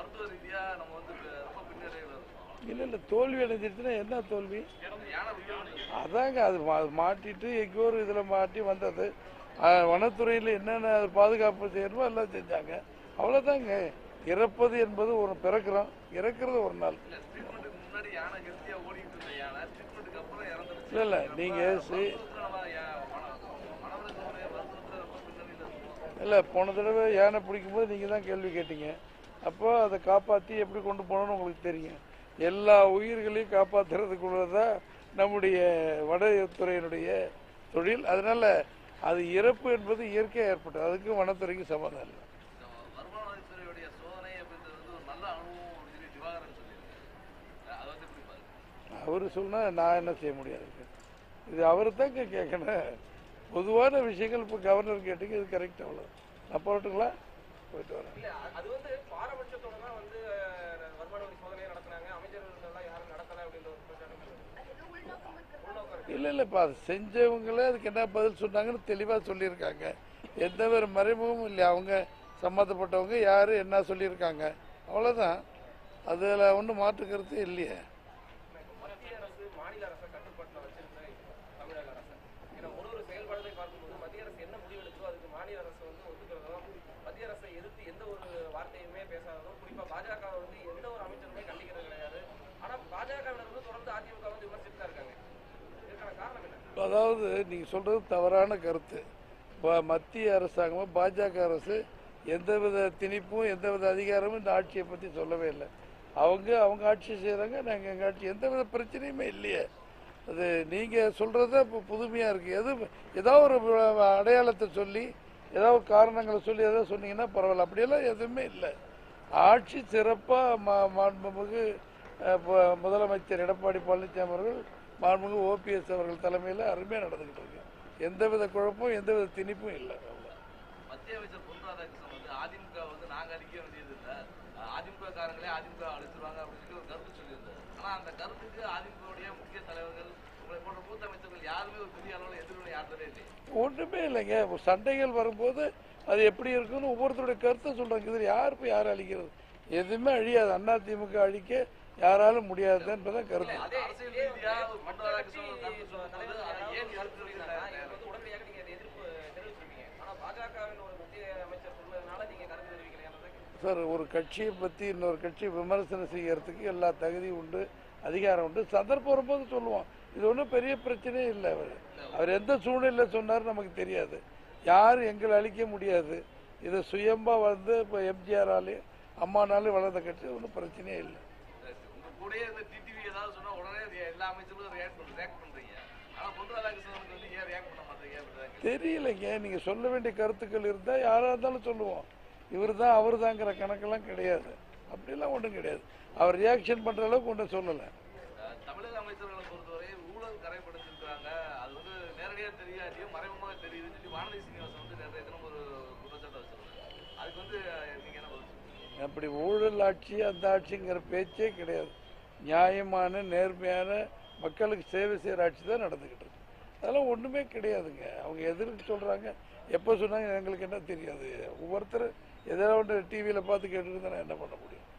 மருத்துவ ரீதியா நம்ம வந்து இப்ப ரொம்ப பின்னடைவில் இருக்கோம் இல்லை இல்லை தோல்வி அடைஞ்சிருச்சுன்னா என்ன தோல்வி யானை உயிரிழந்தது அதாங்க அது மா- அது மாட்டிட்டு எங்கேயோ ஒரு இதில் மாட்டி வந்தது வனத்துறையில் என்னென்ன அது பாதுகாப்பு செய்யணுமோ எல்லாம் செஞ்சாங்க அவ்வளோதாங்க இறப்பது என்பது ஒரு பிறக்கிறோம் இறக்கிறது ஒரு நாள் இல்ல ட்ரீட்மெண்ட்டுக்கு முன்னாடி யானை ஹெல்த்தியா ஓடிட்டு இருந்த யானை ட்ரீட்மெண்ட்டுக்கு அப்புறம் இறந்துருச்சு இல்லை இல்லை நீங்கள் சி மருத்துவத்துல நம்ம யா- மன- மனவளக்கத்துறை மருத்துவத்துல ரொம்ப பின்னணியில் இருக்கோம் இல்லை போன தடவை யானை பிடிக்கும்போது நீங்கள் தான் கேள்வி கேட்டீங்க அப்போ அதை காப்பாற்றி எப்படி கொண்டு போகணும்னு உங்களுக்கு தெரியும் எல்லா உயிர்களையும் காப்பாற்றுறதுக்குள்ளதான் நம்முடைய வனத்துறையினுடைய தொழில் அதனால அது இறப்பு என்பது இயற்கையாக ஏற்பட்டது அதுக்கு வனத்துறைக்கு சம்மந்தம் இல்லை இந்த வருமான வரித்துறையுடைய சோதனை அப்படின்றது வந்து ஒரு நல்ல அனுபவம் அப்படின்னு சொல்லி திவாகரன் சொல்லியிருக்காரு அதை வந்து எப்படி பாருங்க அவர் சொன்னால் நான் என்ன செய்ய முடியாது இது அவர் தாங்க கேட்கணும் பொதுவான விஷயங்கள் இப்போ கவர்னர் கேட்டீங்க இது கரெக்ட் அவ்வளோ நான் போகட்டுங்களா போயிட்டு வரேன் இல்ல அ- அது வந்து பாரபட்சத்தோட தான் வந்து அஹ், வருமான வரி சோதனையை நடத்துனாங்க அமைச்சர்கள் எல்லாம் யாரும் நடத்தல அப்படின்ற ஒரு குற்றச்சாட்டு உள்நோக்கம் இருக்கு இல்லை இல்லை இப்போ அது செஞ்சவங்களே அதுக்கு என்ன பதில் சொன்னாங்கன்னு தெளிவாக சொல்லியிருக்காங்க எந்த ஒரு மறைமுகமும் இல்லை அவங்க சம்மந்தப்பட்டவங்க யார் என்ன சொல்லியிருக்காங்க அவ்வளோதான் அதில் ஒன்றும் மாற்று கருத்து இல்லையே மத்திய அரசு மாநில அரசை கட்டுப்பாட்டில் வச்சிருந்த தமிழக அரசு ஏன்னா ஒரு ஒரு செயல்பாடுகளை பார்க்கும்போது மத்திய அரசு என்ன முடிவு எடுக்குதோ அதுக்கு மாநில அரசு வந்து ஒத்துக்கிறதும் மத்திய அரசை எதிர்த்து எந்த ஒரு வார்த்தையுமே பேசாததும் குறிப்பா பாஜக வந்து எந்த ஒரு அமைச்சருமே கண்டிக்கிறது கிடையாது ஆனா பாஜகவினர் வந்து தொடர்ந்து அதிமுக வந்து விமர்சித்து தான் இருக்காங்க இதுக்கான காரணம் என்ன அதாவது நீங்கள் சொல்கிறது தவறான கருத்து இப்போ மத்திய அரசாங்கமும் பாஜக அரசு எந்தவித திணிப்பும் எந்தவித அதிகாரமும் இந்த ஆட்சியை பற்றி சொல்லவே இல்லை அவங்க அவங்க ஆட்சி செய்கிறாங்க நாங்கள் எங்கள் ஆட்சி எந்தவித பிரச்சனையுமே இல்லையே அது நீங்கள் சொல்கிறது இப்போ புதுமையாக இருக்குது எது ஏதாவது ஒரு வ- அடையாளத்தை சொல்லி ஏதாவது காரணங்களை சொல்லி ஏதாவது சொன்னீங்கன்னா பரவாயில்ல அப்படியெல்லாம் எதுவுமே இல்லை ஆட்சி சிறப்பாக மா மாண்புமிகு அஹ், ப- முதலமைச்சர் எடப்பாடி பழனிசாமி அவர்கள் மாண்புமிகு ஓபிஎஸ் அவர்கள் தலைமையில் அருமையாக நடந்துக்கிட்டு இருக்கு எந்தவித குழப்பமும் எந்தவித திணிப்பும் இல்லை அவ்வளவுதான். மத்திய அமைச்சர் பொன் ராதாகிருஷ்ணன் வந்து அதிமுக வந்து நாங்க அடிக்க வேண்டியது இல்லை அதிமுக காரங்களே அதிமுக அழிச்சிருவாங்க அப்படின்னு சொல்லி ஒரு கருத்து சொல்லியிருந்தாரு ஆனா அந்த கருத்துக்கு அதிமுகவுடைய முக்கிய தலைவர்கள் உங்களை போன்ற மூத்த அமைச்சர்கள் யாருமே ஒரு பெரிய அளவில் எதிர்வினை யாருமே இல்லை ஒன்றுமே இல்லைங்க இப்போ சண்டைகள் வரும்போது அது எப்படி இருக்குன்னு ஒவ்வொருத்தருடைய கருத்தை சொல்கிறாங்க இதில் யார் போய் யார் அழிக்கிறது எதுவுமே அழியாது அண்ணா திமுக அழிக்க யாராலும் முடியாது என்பதான் கருத்து அது அரசியல் ரீதியா ஒரு பொன் ராதாகிருஷ்ணன் ஒரு கருத்து சொல்லும்போது அதை ஏன் கருத்து இது வந்து உடனடியாக நீங்க இதை எதிர்ப்பு தெரிவிச்சிருக்கீங்க ஆனா பாஜகவின் ஒரு மத்திய அமைச்சர் சொன்னதுனால நீங்க கருத்து தெரிவிக்கலையானது சார் ஒரு கட்சியை பற்றி இன்னொரு கட்சி விமர்சனம் செய்யறதுக்கு எல்லா தகுதியும் உண்டு அதிகாரம் உண்டு சந்தர்ப்பம் வரும்போது சொல்லுவோம் இது ஒன்றும் பெரிய பிரச்சனையே இல்லை அவர் அவர் எந்த சூழ்நிலையில் சொன்னார் நமக்கு தெரியாது யாரும் எங்களை அழிக்க முடியாது இதை சுயம்பா வந்து இப்போ எம்ஜிஆராலையும் அம்மானாலும் வளர்ந்த கட்சி ஒன்றும் பிரச்சனையே இல்லை உங்க கூடயே இந்த டிடிவி ஏதாவது சொன்னா உடனே ரி- எல்லா அமைச்சர்களும் ரியாக்ட் பண்ண ரியாக்ட் பண்றீங்க ஆனா பொன் ராதாகிருஷ்ணனுக்கு வந்து ஏன் ரியாக்ட் பண்ண மாட்டீங்க அப்படிதான் தெரியலைங்க நீங்கள் சொல்ல வேண்டிய கருத்துக்கள் இருந்தால் யாராக இருந்தாலும் சொல்லுவோம் இவர் தான் அவர் தாங்கிற கணக்கெல்லாம் கிடையாது அப்படிலாம் ஒன்றும் கிடையாது அவர் ரியாக்ஷன் பண்ணுற அளவுக்கு ஒன்றும் சொல்லலை அஹ் தமிழக அமைச்சர்களை பொறுத்தவரை ஊழல் கரைப்படுத்திருக்காங்க அது வந்து நேரடியா தெரியாட்டியும் மறைமுகமாக தெரியுதுன்னு சொல்லி வானதி சீனிவாசன் வந்து நேற்றைய தினம் ஒரு குற்றச்சாட்டை வச்சிருக்காங்க அதுக்கு வந்து அஹ், நீங்க என்ன பதில் சொல்றீங்க? அப்படி ஊழல் ஆட்சி அந்த ஆட்சிங்கிற பேச்சே கிடையாது நியாயமான நேர்மையான மக்களுக்கு சேவை செய்கிற ஆட்சி தான் நடந்துக்கிட்டு இருக்கு அதெல்லாம் ஒன்றுமே கிடையாதுங்க அவங்க எதிர்க்கு சொல்கிறாங்க எப்போ சொன்னாங்க எங்களுக்கு என்ன தெரியாது ஒவ்வொருத்தர் எதாவது ஒன்று டிவியில் பார்த்து கேட்டுட்டு இருந்தா நான் என்ன பண்ண முடியும்